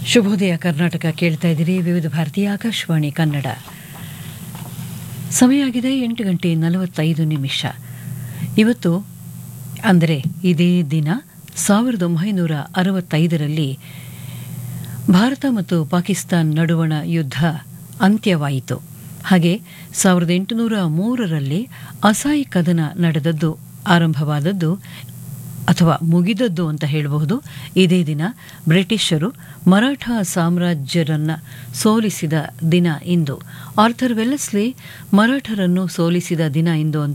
ಶುಭೋದಯ ಕರ್ನಾಟಕ ಕೇಳ್ತಾ ಇದ್ದೀರಿ ವಿವಿಧ ಭಾರತೀಯ ಆಕಾಶವಾಣಿ ಕನ್ನಡ ಸಮಯ ಆಗಿದೆ ಎಂಟು ಗಂಟೆ ನಲವತ್ತೈದು ನಿಮಿಷ ಇವತ್ತು ಅಂದರೆ ಇದೇ ದಿನ ಸಾವಿರದ ಒಂಬೈನೂರ ಅರವತ್ತೈದರಲ್ಲಿ ಭಾರತ ಮತ್ತು ಪಾಕಿಸ್ತಾನ್ ನಡುವಣ ಯುದ್ಧ ಅಂತ್ಯವಾಯಿತು ಹಾಗೆ ಸಾವಿರದ ಎಂಟುನೂರ ಮೂರರಲ್ಲಿ ಅಸಾಯಿ ಕದನ ನಡೆದದ್ದು ಆರಂಭವಾದದ್ದು ಅಥವಾ ಮುಗಿದದ್ದು ಅಂತ ಹೇಳಬಹುದು ಇದೇ ದಿನ ಬ್ರಿಟಿಷರು ಮರಾಠ ಸಾಮ್ರಾಜ್ಯರನ್ನ ಸೋಲಿಸಿದ ದಿನ ಇಂದು ಆರ್ಥರ್ ವೆಲ್ಲಸ್ಲಿ ಮರಾಠರನ್ನು ಸೋಲಿಸಿದ ದಿನ ಇಂದು ಅಂತ